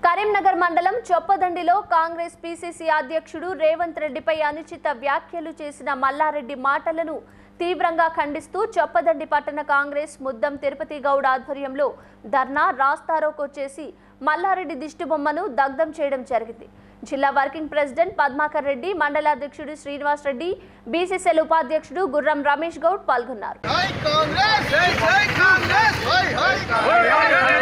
కరీంనగర్ మండలం చొప్పదండిలో కాంగ్రెస్ పీసీసీ అధ్యక్షుడు రేవంత్ రెడ్డిపై అనుచిత వ్యాఖ్యలు చేసిన మల్లారెడ్డి మాటలను తీవ్రంగా ఖండిస్తూ చొప్పదండి పట్టణ కాంగ్రెస్ ముద్దం తిరుపతి గౌడ్ ఆధ్వర్యంలో ధర్నా రాస్తారోకో చేసి మల్లారెడ్డి దిష్టిబొమ్మను దగ్ధం చేయడం జరిగింది జిల్లా వర్కింగ్ ప్రెసిడెంట్ పద్మాకర్ రెడ్డి మండల అధ్యక్షుడు శ్రీనివాస్ రెడ్డి బీసీసీఎల్ ఉపాధ్యక్షుడు గుర్రం రమేష్ గౌడ్ పాల్గొన్నారు జై కాంగ్రెస్ జై జై కాంగ్రెస్ హై హై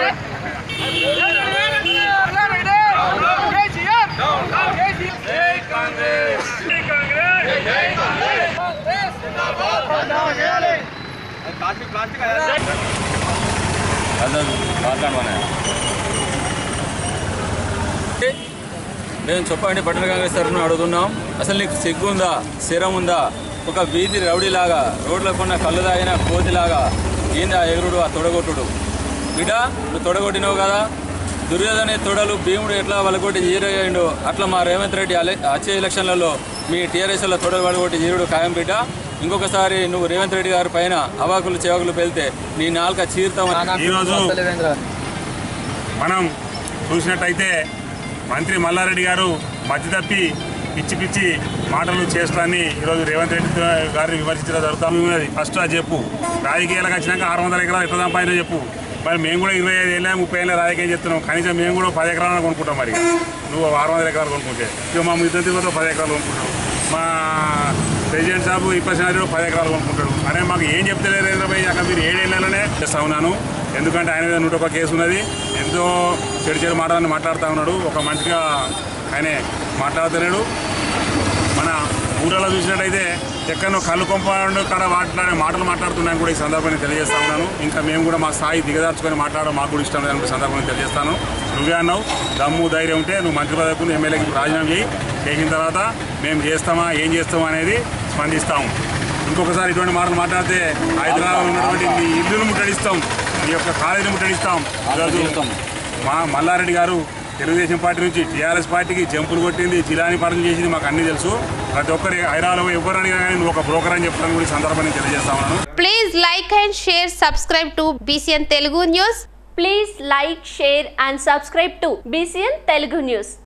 మేము చెప్పండి పట్టణ కాంగ్రెస్ తరఫున అడుగుతున్నాం అసలు నీకు సిగ్గు ఉందా స్థిరం ఉందా ఒక వీధి రౌడీలాగా రోడ్ల కొన్న కళ్ళు తాగిన కోతిలాగా ఏందా ఎగురుడు ఆ తొడగొట్టుడు బిడ్డ నువ్వు తొడగొట్టినావు కదా దుర్యోధన తొడలు భీముడు ఎట్లా వలగొట్టి జీరయ్యిండు అట్లా మా రేవంత్ రెడ్డి అలే వచ్చే ఎలక్షన్లలో మీ టీఆర్ఎస్లో తొడలు వలగొట్టి జీరుడు ఖాయం బిడ్డ ఇంకొకసారి నువ్వు రేవంత్ రెడ్డి గారి పైన అవాకులు చెవాకులు పెళ్తే నీ నాలుక చీరుతామని ఈరోజు మనం చూసినట్టయితే మంత్రి మల్లారెడ్డి గారు మధ్య తప్పి పిచ్చి పిచ్చి మాటలు చేస్తాన్ని ఈరోజు రేవంత్ రెడ్డి గారిని విమర్శించడం జరుగుతా ఉన్నది ఫస్ట్ అది చెప్పు రాజకీయాలకు వచ్చినాక ఆరు వందల ఎకరాలు ఎట్లా సంపాదించో చెప్పు మరి మేము కూడా ఇరవై ఐదు ఏళ్ళ ముప్పై ఏళ్ళ రాజకీయం చెప్తున్నాం కనీసం మేము కూడా పది ఎకరాలను కొనుక్కుంటాం మరి నువ్వు ఆరు వందల ఎకరాలు కొనుక్కుంటే ఇక మా ఇద్దరు తిరుగుతూ పది ఎకరాలు కొనుక్కుంటాం మా ప్రెసిడెంట్ సాబు ఇప్పటి పది ఎకరాలు కొనుక్కుంటాడు అరే మాకు ఏం చెప్తలేరు రేంద్రబాయి అక్కడ మీరు ఏడేళ్లనే చేస్తా ఉన్నాను ఎందుకంటే ఆయన మీద నూట ఒక కేసు ఉన్నది ఎంతో చెడు చెడు మాటలను మాట్లాడుతూ ఉన్నాడు ఒక మంచిగా ఆయనే మాట్లాడుతున్నాడు మన ఊళ్ళలో చూసినట్టయితే ఎక్కడో కళ్ళు కొంపాడు కాడ మాట్లాడే మాటలు మాట్లాడుతున్నాయని కూడా ఈ సందర్భాన్ని తెలియజేస్తా ఉన్నాను ఇంకా మేము కూడా మా స్థాయి దిగదార్చుకొని మాట్లాడడం మాకు కూడా ఇష్టం లేదని సందర్భాన్ని తెలియజేస్తాను నువ్వే అన్నావు దమ్ము ధైర్యం ఉంటే నువ్వు మంత్రి పదవికి ఎమ్మెల్యేకి రాజీనామా చేయి చేసిన తర్వాత మేము చేస్తామా ఏం చేస్తామా అనేది స్పందిస్తాము ఇంకొకసారి ఇటువంటి మాటలు మాట్లాడితే హైదరాబాద్ ఉన్నటువంటి మీ ఇల్లును ముట్టడిస్తాం మీ యొక్క కాలేజీని ముట్టడిస్తాం ఈరోజు మా మల్లారెడ్డి గారు తెలుగుదేశం పార్టీ నుంచి టీఆర్ఎస్ పార్టీకి జంపులు కొట్టింది జిలాని పాలన చేసింది మాకు అన్ని తెలుసు ప్రతి ఒక్కరి హైదరాబాద్ ఎవరు అడిగినా కానీ నువ్వు ఒక బ్రోకర్ అని చెప్పడం కూడా ఈ సందర్భాన్ని తెలియజేస్తా ఉన్నాను Please like and share, subscribe to BCN Telugu News. Please like share and subscribe to BCN Telugu news